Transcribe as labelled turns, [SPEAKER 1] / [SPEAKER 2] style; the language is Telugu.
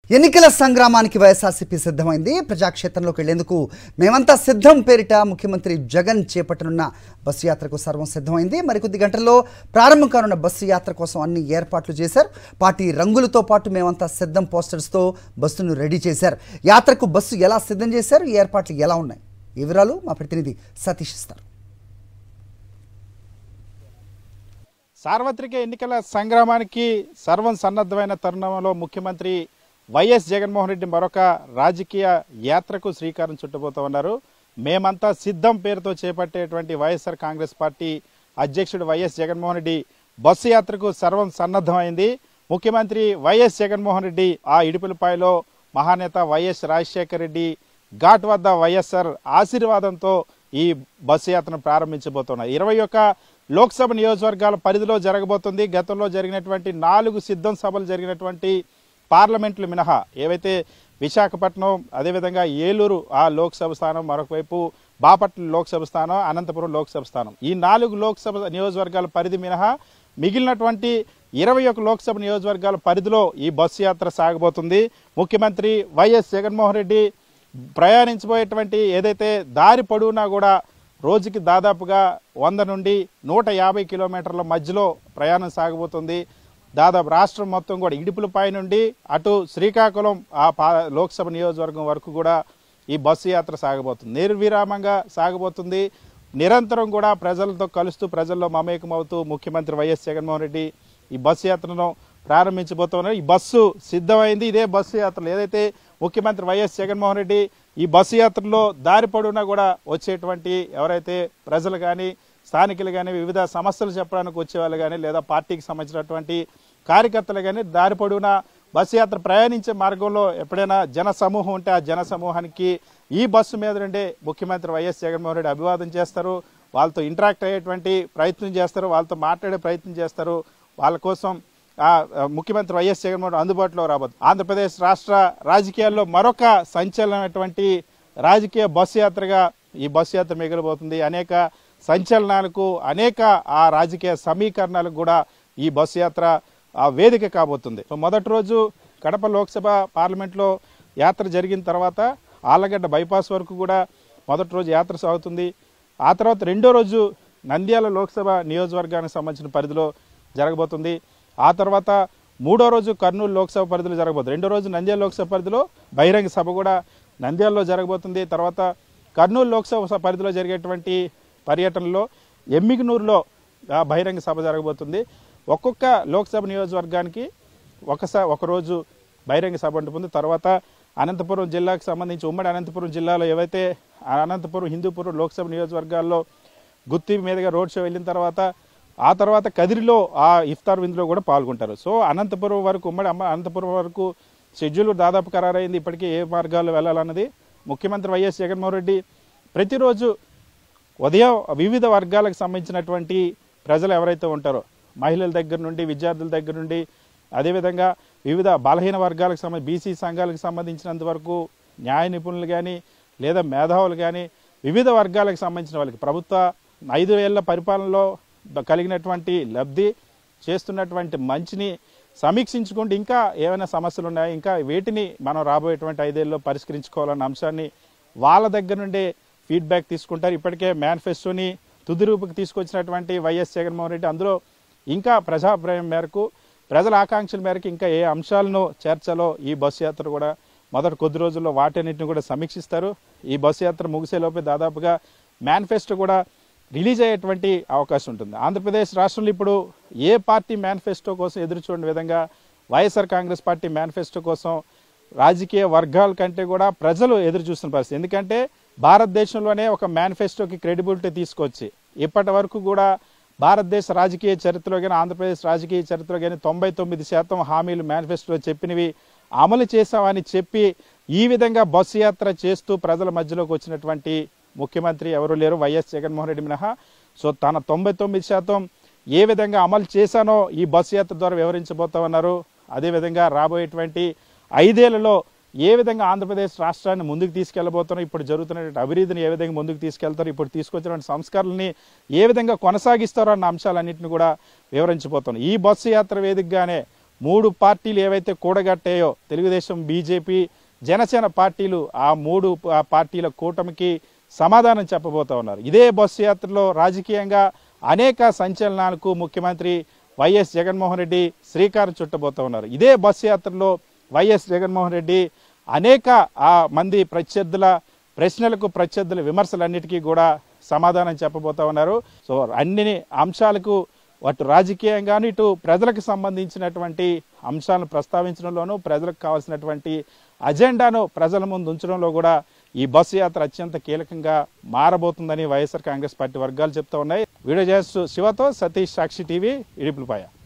[SPEAKER 1] ఎన్నికల సంగ్రామానికి వైఎస్ఆర్సీపీ సిద్ధమైంది ప్రజాక్షేత్రంలోకి వెళ్లేందుకు మేమంతా సిద్ధం పేరిట ముఖ్యమంత్రి జగన్ చేపట్టనున్న బస్సు యాత్రకు సర్వం సిద్ధమైంది మరికొద్ది గంటల్లో ప్రారంభం కానున్న బస్సు యాత్ర కోసం అన్ని ఏర్పాట్లు చేశారు పార్టీ రంగులతో పాటు మేమంతా సిద్ధం పోస్టర్స్తో బస్సును రెడీ చేశారు యాత్రకు బస్సు ఎలా సిద్ధం చేశారు ఈ ఏర్పాట్లు ఎలా ఉన్నాయి ఈ వివరాలు మా ప్రతినిధి సతీష్ ఇస్తారు
[SPEAKER 2] సార్వత్రిక ఎన్నికల సంగ్రామానికి సర్వం సన్నద్ధమైన తరుణంలో ముఖ్యమంత్రి వైఎస్ జగన్మోహన్ రెడ్డి మరొక రాజకీయ యాత్రకు శ్రీకారం చుట్టబోతూ ఉన్నారు మేమంతా సిద్ధం పేరుతో చేపట్టేటువంటి వైఎస్ఆర్ కాంగ్రెస్ పార్టీ అధ్యక్షుడు వైఎస్ జగన్మోహన్ రెడ్డి బస్సు యాత్రకు సర్వం సన్నద్ధమైంది ముఖ్యమంత్రి వైఎస్ జగన్మోహన్ రెడ్డి ఆ ఇడుపులపాయలో మహానేత వైఎస్ రాజశేఖర రెడ్డి ఘాట్ వద్ద వైఎస్ఆర్ ఆశీర్వాదంతో ఈ బస్సు యాత్రను ప్రారంభించబోతున్నారు ఇరవై ఒక్క లోక్సభ నియోజకవర్గాల పరిధిలో జరగబోతుంది గతంలో జరిగినటువంటి నాలుగు సిద్ధం సభలు జరిగినటువంటి పార్లమెంట్లు మినహా ఏవైతే విశాఖపట్నం అదేవిధంగా ఏలూరు ఆ లోక్సభ స్థానం మరొక వైపు బాపట్ల లోక్సభ స్థానం అనంతపురం లోక్సభ స్థానం ఈ నాలుగు లోక్సభ నియోజకవర్గాల పరిధి మినహా మిగిలినటువంటి ఇరవై ఒక లోక్సభ నియోజకవర్గాల పరిధిలో ఈ బస్సు యాత్ర సాగబోతుంది ముఖ్యమంత్రి వైఎస్ జగన్మోహన్ రెడ్డి ప్రయాణించబోయేటువంటి ఏదైతే దారి పొడవునా కూడా రోజుకి దాదాపుగా వంద నుండి నూట యాభై కిలోమీటర్ల మధ్యలో ప్రయాణం సాగబోతుంది దాదాపు రాష్ట్రం మొత్తం కూడా ఇడుపులపై నుండి అటు శ్రీకాకుళం ఆ పా లోక్సభ నియోజకవర్గం వరకు కూడా ఈ బస్సు యాత్ర సాగబోతుంది నిర్విరామంగా సాగబోతుంది నిరంతరం కూడా ప్రజలతో కలుస్తూ ప్రజల్లో మమేకమవుతూ ముఖ్యమంత్రి వైఎస్ జగన్మోహన్ రెడ్డి ఈ బస్సు యాత్రను ప్రారంభించబోతున్నారు ఈ బస్సు సిద్ధమైంది ఇదే బస్సు యాత్రలు ఏదైతే ముఖ్యమంత్రి వైఎస్ జగన్మోహన్ రెడ్డి ఈ బస్సు యాత్రలో దారి పొడవునా కూడా వచ్చేటువంటి ఎవరైతే ప్రజలు కానీ స్థానికులు కానీ వివిధ సమస్యలు చెప్పడానికి వచ్చేవాళ్ళు కానీ లేదా పార్టీకి సంబంధించినటువంటి కార్యకర్తలు కానీ దారి పొడవునా బస్సు యాత్ర ప్రయాణించే మార్గంలో ఎప్పుడైనా జన సమూహం ఉంటే ఆ జన సమూహానికి ఈ బస్సు మీద నుండే ముఖ్యమంత్రి వైఎస్ జగన్మోహన్ రెడ్డి అభివాదం చేస్తారు వాళ్ళతో ఇంటరాక్ట్ అయ్యేటువంటి ప్రయత్నం చేస్తారు వాళ్ళతో మాట్లాడే ప్రయత్నం చేస్తారు వాళ్ళ కోసం ఆ ఆ, ముఖ్యమంత్రి వైఎస్ జగన్మోహన్ రెడ్డి అందుబాటులో రాబోతుంది ఆంధ్రప్రదేశ్ రాష్ట్ర రాజకీయాల్లో మరొక సంచలనమైనటువంటి రాజకీయ బస్సు యాత్రగా ఈ బస్సు యాత్ర మిగిలిపోతుంది అనేక సంచలనాలకు అనేక ఆ రాజకీయ సమీకరణాలకు కూడా ఈ బస్సు యాత్ర ఆ వేదిక కాబోతుంది సో మొదటి రోజు కడప లోక్సభ పార్లమెంట్లో యాత్ర జరిగిన తర్వాత ఆళ్లగడ్డ బైపాస్ వరకు కూడా మొదటి రోజు యాత్ర సాగుతుంది ఆ తర్వాత రెండో రోజు నంద్యాల లోక్సభ నియోజకవర్గానికి సంబంధించిన పరిధిలో జరగబోతుంది ఆ తర్వాత మూడో రోజు కర్నూలు లోక్సభ పరిధిలో జరగబోతుంది రెండో రోజు నంద్యాల లోక్సభ పరిధిలో బహిరంగ సభ కూడా నంద్యాలలో జరగబోతుంది తర్వాత కర్నూలు లోక్సభ స- పరిధిలో జరిగేటువంటి పర్యటనలో ఎమ్మిగనూరులో ఆ, బహిరంగ సభ జరగబోతుంది ఒక్కొక్క లోక్సభ నియోజకవర్గానికి ఒకసా ఒకరోజు బహిరంగ సభ ఉంటుంది తర్వాత అనంతపురం జిల్లాకు సంబంధించి ఉమ్మడి అనంతపురం జిల్లాలో ఏవైతే అనంతపురం హిందూపురం లోక్సభ నియోజకవర్గాల్లో గుత్తి మీదుగా రోడ్ షో వెళ్ళిన తర్వాత ఆ తర్వాత కదిరిలో ఆ ఇఫ్తార్ విందులో కూడా పాల్గొంటారు సో అనంతపురం వరకు ఉమ్మడి అమ్మ అనంతపురం వరకు షెడ్యూల్ దాదాపు ఖరారైంది ఇప్పటికీ ఏ మార్గాల్లో వెళ్ళాలన్నది ముఖ్యమంత్రి వైఎస్ జగన్మోహన్ రెడ్డి ప్రతిరోజు ఉదయం వివిధ వర్గాలకు సంబంధించినటువంటి ప్రజలు ఎవరైతే ఉంటారో మహిళల దగ్గర నుండి విద్యార్థుల దగ్గర నుండి అదేవిధంగా వివిధ బలహీన వర్గాలకు సంబంధించి బీసీ సంఘాలకు సంబంధించినంత వరకు న్యాయ నిపుణులు కానీ లేదా మేధావులు కానీ వివిధ వర్గాలకు సంబంధించిన వాళ్ళకి ప్రభుత్వ ఐదు ఏళ్ల పరిపాలనలో బ- కలిగినటువంటి లబ్ధి చేస్తున్నటువంటి మంచిని సమీక్షించుకుంటూ ఇంకా ఏమైనా సమస్యలు ఉన్నాయా ఇంకా వేటిని మనం రాబోయేటువంటి ఐదేళ్ళలో పరిష్కరించుకోవాలన్న అంశాన్ని వాళ్ళ దగ్గర నుండే ఫీడ్బ్యాక్ తీసుకుంటారు ఇప్పటికే మేనిఫెస్టోని తుది రూపుకి తీసుకొచ్చినటువంటి వైఎస్ జగన్మోహన్ రెడ్డి అందులో ఇంకా ప్రజాభిప్రాయం మేరకు ప్రజల ఆకాంక్షల మేరకు ఇంకా ఏ అంశాలను చేర్చాలో ఈ బస్సు యాత్ర కూడా మొదటి కొద్ది రోజుల్లో వాటన్నిటిని కూడా సమీక్షిస్తారు ఈ బస్సు యాత్ర ముగిసేలోపే దాదాపుగా మేనిఫెస్టో కూడా రిలీజ్ అయ్యేటువంటి అవకాశం ఉంటుంది ఆంధ్రప్రదేశ్ రాష్ట్రంలో ఇప్పుడు ఏ పార్టీ మేనిఫెస్టో కోసం ఎదురు చూడని విధంగా వైఎస్ఆర్ కాంగ్రెస్ పార్టీ మేనిఫెస్టో కోసం రాజకీయ వర్గాల కంటే కూడా ప్రజలు ఎదురు చూస్తున్న పరిస్థితి ఎందుకంటే భారతదేశంలోనే ఒక మేనిఫెస్టోకి క్రెడిబిలిటీ తీసుకొచ్చి ఇప్పటి వరకు కూడా భారతదేశ రాజకీయ చరిత్రలో కానీ ఆంధ్రప్రదేశ్ రాజకీయ చరిత్రలో కానీ తొంభై తొమ్మిది శాతం హామీలు మేనిఫెస్టోలో చెప్పినవి అమలు చేశామని చెప్పి ఈ విధంగా బస్సు యాత్ర చేస్తూ ప్రజల మధ్యలోకి వచ్చినటువంటి ముఖ్యమంత్రి ఎవరు లేరు వైఎస్ జగన్మోహన్ రెడ్డి మినహా సో తన తొంభై తొమ్మిది శాతం ఏ విధంగా అమలు చేశానో ఈ బస్సు యాత్ర ద్వారా వివరించబోతామన్నారు అదేవిధంగా రాబోయేటువంటి ఐదేళ్లలో ఏ విధంగా ఆంధ్రప్రదేశ్ రాష్ట్రాన్ని ముందుకు తీసుకెళ్లబోతున్నారో ఇప్పుడు జరుగుతున్నటువంటి అభివృద్ధిని ఏ విధంగా ముందుకు తీసుకెళ్తారో ఇప్పుడు తీసుకొచ్చినటువంటి సంస్కరణల్ని ఏ విధంగా కొనసాగిస్తారో అన్న అంశాలన్నింటిని కూడా వివరించబోతున్నాం ఈ బస్సు యాత్ర వేదికగానే మూడు పార్టీలు ఏవైతే కూడగట్టాయో తెలుగుదేశం బీజేపీ జనసేన పార్టీలు ఆ మూడు ప- పార్టీల కూటమికి సమాధానం చెప్పబోతా ఉన్నారు ఇదే బస్సు యాత్రలో రాజకీయంగా అనేక సంచలనాలకు ముఖ్యమంత్రి వైఎస్ జగన్మోహన్ రెడ్డి శ్రీకారం చుట్టబోతా ఉన్నారు ఇదే బస్సు యాత్రలో వైఎస్ జగన్మోహన్ రెడ్డి అనేక ఆ మంది ప్రత్యర్థుల ప్రశ్నలకు ప్రత్యర్థుల విమర్శలన్నిటికీ కూడా సమాధానం చెప్పబోతా ఉన్నారు సో అన్ని అంశాలకు అటు రాజకీయంగాను ఇటు ప్రజలకు సంబంధించినటువంటి అంశాలను ప్రస్తావించడంలోనూ ప్రజలకు కావాల్సినటువంటి అజెండాను ప్రజల ముందు ఉంచడంలో కూడా ఈ బస్సు యాత్ర అత్యంత కీలకంగా మారబోతుందని వైఎస్ఆర్ కాంగ్రెస్ పార్టీ వర్గాలు చెప్తా ఉన్నాయి వీడియో చేస్తూ శివతో సతీష్ సాక్షి టీవీ ఇడిపులపాయ